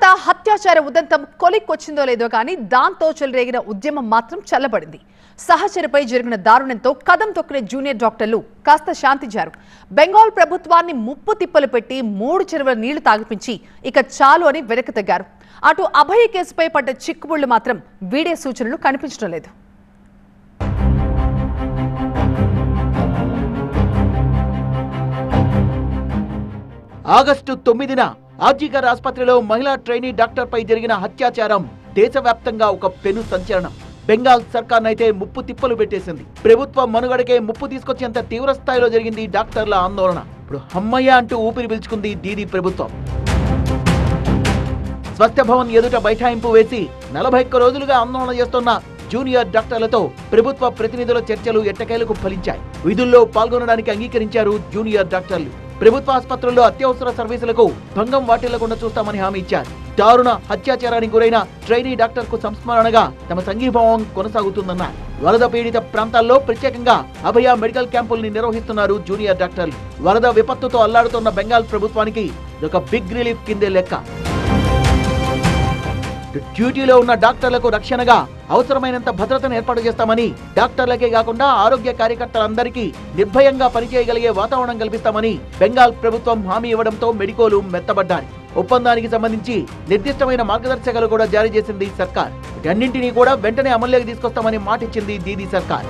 తర్వాత హత్యాచార ఉదంతం కొలిక్కొచ్చిందో లేదో కానీ దాంతో చెలరేగిన ఉద్యమం మాత్రం చల్లబడింది సహచరిపై జరిగిన దారుణంతో కదం తొక్కిన జూనియర్ డాక్టర్లు కాస్త శాంతించారు బెంగాల్ ప్రభుత్వాన్ని ముప్పు తిప్పలు పెట్టి మూడు చెరువుల నీళ్లు తాగిపించి ఇక చాలు అని వెనక్కి తగ్గారు అటు అభయ కేసుపై పడ్డ చిక్కుబుళ్లు మాత్రం వీడే సూచనలు కనిపించడం లేదు ఆగస్టు తొమ్మిదిన ఆర్జీకర్ ఆసుపత్రిలో మహిళా ట్రైనీ డాక్టర్ పై జరిగిన హత్యాచారం దేశవ్యాప్తంగా ఒక పెను సంచలనం బెంగాల్ సర్కార్ అయితే ముప్పు తిప్పలు పెట్టేసింది ప్రభుత్వ మనుగడకే ముప్పు తీసుకొచ్చేంత తీవ్ర స్థాయిలో జరిగింది డాక్టర్ల ఆందోళన ఇప్పుడు హమ్మయ్య అంటూ ఊపిరి పీల్చుకుంది దీదీ ప్రభుత్వం స్వస్థ భవన్ ఎదుట బైఠాయింపు వేసి నలభై ఒక్క రోజులుగా ఆందోళన చేస్తున్న జూనియర్ డాక్టర్లతో ప్రభుత్వ ప్రతినిధుల చర్చలు ఎట్టకేలకు ఫలించాయి విధుల్లో పాల్గొనడానికి అంగీకరించారు జూనియర్ డాక్టర్లు ప్రభుత్వ ఆసుపత్రుల్లో అత్యవసర సర్వీసులకు భంగం వాటిల్లకుండా చూస్తామని హామీ ఇచ్చారు దారుణ హత్యాచారానికి గురైన ట్రైనీ డాక్టర్ కు సంస్మరణగా తమ సంఘీభావం కొనసాగుతుందన్నారు వరద పీడిత ప్రాంతాల్లో ప్రత్యేకంగా అభయ మెడికల్ క్యాంపుల్ని నిర్వహిస్తున్నారు జూనియర్ డాక్టర్లు వరద విపత్తుతో అల్లాడుతున్న బెంగాల్ ప్రభుత్వానికి ఇదొక బిగ్ రిలీఫ్ కిందే లెక్క డ్యూటీలో ఉన్న డాక్టర్లకు రక్షణగా అవసరమైనంత భద్రతను ఏర్పాటు చేస్తామని డాక్టర్లకే కాకుండా ఆరోగ్య కార్యకర్తలందరికీ నిర్భయంగా పనిచేయగలిగే వాతావరణం కల్పిస్తామని బెంగాల్ ప్రభుత్వం హామీ ఇవ్వడంతో మెడికోలు మెత్తబడ్డారు ఒప్పందానికి సంబంధించి నిర్దిష్టమైన మార్గదర్శకాలు కూడా జారీ చేసింది సర్కార్ వీటన్నింటినీ కూడా వెంటనే అమల్లోకి తీసుకొస్తామని మాటిచ్చింది దీదీ సర్కార్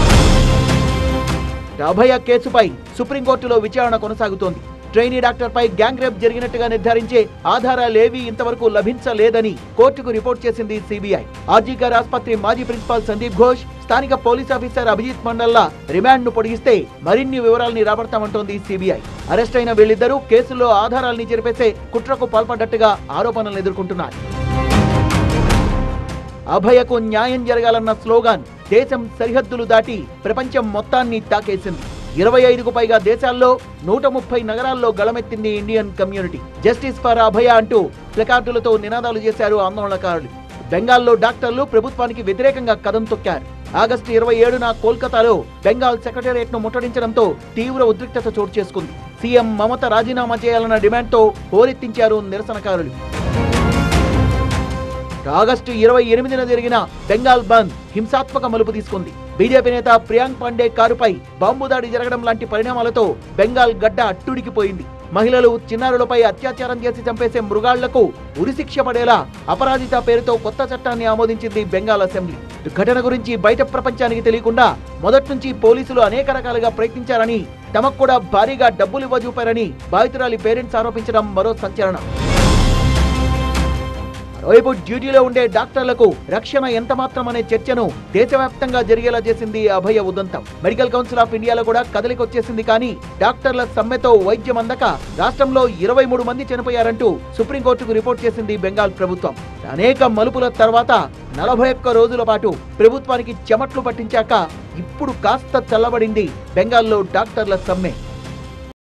అభయ కేసుపై సుప్రీంకోర్టులో విచారణ కొనసాగుతోంది ట్రైనీ డాక్టర్ పై గ్యాంగ్ రేప్ జరిగినట్టుగా నిర్ధారించే ఆధారాలేవీ ఇంతవరకు లభించలేదని కోర్టుకు రిపోర్ట్ చేసింది సిబిఐ ఆర్జీకర్ ఆసుపత్రి మాజీ ప్రిన్సిపాల్ సందీప్ ఘోష్ స్థానిక పోలీస్ ఆఫీసర్ అభిజిత్ మండల్ల రిమాండ్ ను పొడిగిస్తే మరిన్ని వివరాల్ని రాబడతామంటోంది సిబిఐ అరెస్ట్ అయిన వీళ్ళిద్దరూ కేసులో ఆధారాల్ని చెరిపేసే కుట్రకు పాల్పడ్డట్టుగా ఆరోపణలు ఎదుర్కొంటున్నారు అభయకు న్యాయం జరగాలన్న స్లోగాన్ దేశం సరిహద్దులు దాటి ప్రపంచం మొత్తాన్ని తాకేసింది ఇరవై ఐదుకు పైగా దేశాల్లో నూట ముప్పై నగరాల్లో గళమెత్తింది Indian community justice for Abhaya అంటూ ప్లకార్డులతో నినాదాలు చేశారు ఆందోళనకారులు బెంగాల్లో డాక్టర్లు ప్రభుత్వానికి వ్యతిరేకంగా కదం తొక్కారు ఆగస్టు ఇరవై ఏడున కోల్కతాలో బెంగాల్ సెక్రటేరియట్ ను ముట్టడించడంతో తీవ్ర ఉద్రిక్తత చోటు చేసుకుంది సీఎం మమత రాజీనామా చేయాలన్న డిమాండ్తో హోరెత్తించారు నిరసనకారులు ఆగస్టు ఇరవై ఎనిమిదిన జరిగిన బెంగాల్ బంద్ హింసాత్మక మలుపు తీసుకుంది బీజేపీ నేత ప్రియాంక్ పాండే కారుపై బాంబు దాడి జరగడం లాంటి పరిణామాలతో బెంగాల్ గడ్డ అట్టుడికిపోయింది మహిళలు చిన్నారులపై అత్యాచారం చేసి చంపేసే మృగాళ్లకు ఉరిశిక్ష పడేలా అపరాధిత పేరుతో కొత్త చట్టాన్ని ఆమోదించింది బెంగాల్ అసెంబ్లీ ఈ ఘటన గురించి బయట ప్రపంచానికి తెలియకుండా మొదటి నుంచి పోలీసులు అనేక రకాలుగా ప్రయత్నించారని తమకు కూడా భారీగా డబ్బులు ఇవ్వజూపారని బాధితురాలి పేరెంట్స్ ఆరోపించడం మరో సంచలనం మరోవైపు డ్యూటీలో ఉండే డాక్టర్లకు రక్షణ ఎంత మాత్రం అనే చర్చను దేశవ్యాప్తంగా జరిగేలా చేసింది అభయ ఉదంతం మెడికల్ కౌన్సిల్ ఆఫ్ ఇండియాలో కూడా కదలికొచ్చేసింది కానీ డాక్టర్ల సమ్మెతో వైద్యం అందక రాష్ట్రంలో ఇరవై మూడు మంది చనిపోయారంటూ సుప్రీంకోర్టుకు రిపోర్ట్ చేసింది బెంగాల్ ప్రభుత్వం అనేక మలుపుల తర్వాత నలభై ఒక్క రోజుల పాటు ప్రభుత్వానికి చెమట్లు పట్టించాక ఇప్పుడు కాస్త చల్లబడింది బెంగాల్లో డాక్టర్ల సమ్మె